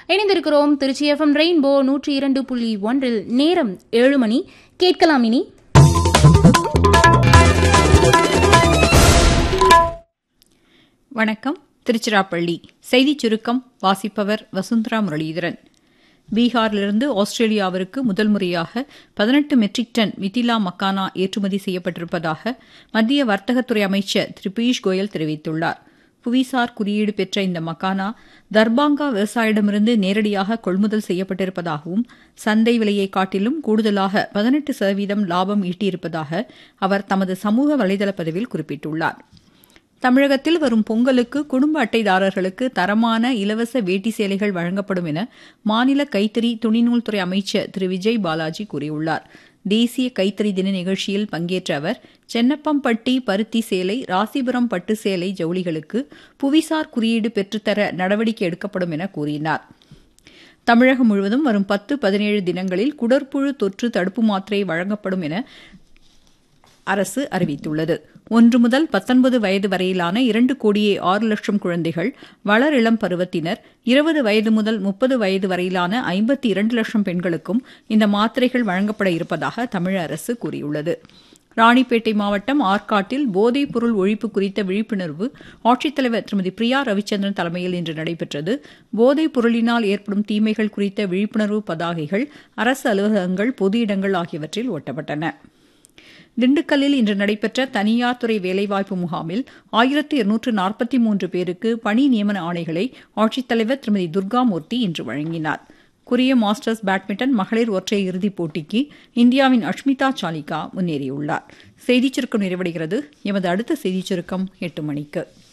இணைந்திருக்கிறோம் Trichy FM rainbow நூற்றி இரண்டு புள்ளி ஒன்றில் நேரம் ஏழு மணி கேட்கலாம் இனி வணக்கம் திருச்சிராப்பள்ளி செய்திச் சுருக்கம் வாசிப்பவர் வசுந்தரா முரளிதரன் பீகாரிலிருந்து ஆஸ்திரேலியாவிற்கு முதல் முறையாக பதினெட்டு மெட்ரிக் டன் மிதிலா மக்கானா ஏற்றுமதி செய்யப்பட்டிருப்பதாக மத்திய வர்த்தகத்துறை அமைச்சர் திரு பியூஷ் கோயல் தெரிவித்துள்ளார் புவிசார் குறியீடு பெற்ற இந்த மக்கானா தர்பாங்கா விவசாயிடமிருந்து நேரடியாக கொள்முதல் செய்யப்பட்டிருப்பதாகவும் சந்தை விலையை காட்டிலும் கூடுதலாக பதினெட்டு சதவீதம் லாபம் ஈட்டியிருப்பதாக அவர் தமது சமூக வலைதள பதிவில் குறிப்பிட்டுள்ளார் தமிழகத்தில் வரும் பொங்கலுக்கு குடும்ப அட்டைதாரர்களுக்கு தரமான இலவச வேட்டி சேலைகள் வழங்கப்படும் என மாநில கைத்தறி துணிநூல்துறை அமைச்சர் திரு விஜய் பாலாஜி கூறியுள்ளார் தேசிய கைத்தறி தின நிகழ்ச்சியில் பங்கேற்ற அவர் சென்னப்பம்பட்டி பருத்தி சேலை ராசிபுரம் பட்டு சேலை ஜவுளிகளுக்கு புவிசார் குறியீடு பெற்றுத்தர நடவடிக்கை எடுக்கப்படும் என கூறினார் தமிழகம் முழுவதும் வரும் பத்து பதினேழு தினங்களில் குடற்புழு தொற்று தடுப்பு மாத்திரை வழங்கப்படும் என அரசு அறிவித்துள்ளது ஒன்று முதல் பத்தொன்பது வயது வரையிலான இரண்டு கோடியே ஆறு லட்சம் குழந்தைகள் வளர் இளம் பருவத்தினர் இருபது வயது முதல் முப்பது வயது வரையிலான ஐம்பத்தி இரண்டு லட்சம் பெண்களுக்கும் இந்த மாத்திரைகள் வழங்கப்பட இருப்பதாக தமிழக அரசு கூறியுள்ளது ராணிப்பேட்டை மாவட்டம் ஆற்காட்டில் போதைப் பொருள் ஒழிப்பு குறித்த விழிப்புணர்வு ஆட்சித்தலைவர் திருமதி பிரியா ரவிச்சந்திரன் தலைமையில் இன்று நடைபெற்றது போதைப் பொருளினால் ஏற்படும் தீமைகள் குறித்த விழிப்புணர்வு பதாகைகள் அரசு அலுவலகங்கள் பொது இடங்கள் ஆகியவற்றில் ஒட்டப்பட்டன திண்டுக்கல்லில் இன்று நடைபெற்ற தனியார் துறை வேலைவாய்ப்பு முகாமில் ஆயிரத்து இருநூற்று நாற்பத்தி மூன்று பேருக்கு பணி நியமன ஆணைகளை ஆட்சித்தலைவர் திருமதி துர்காமூர்த்தி இன்று வழங்கினார் கொரிய மாஸ்டர்ஸ் பேட்மிண்டன் மகளிர் ஒற்றையர் இறுதிப் போட்டிக்கு இந்தியாவின் அஷ்மிதா சாலிகா முன்னேறியுள்ளார் செய்திச் சுருக்கம் நிறைவடைகிறது எமது அடுத்த செய்திச் சுருக்கம் எட்டு மணிக்கு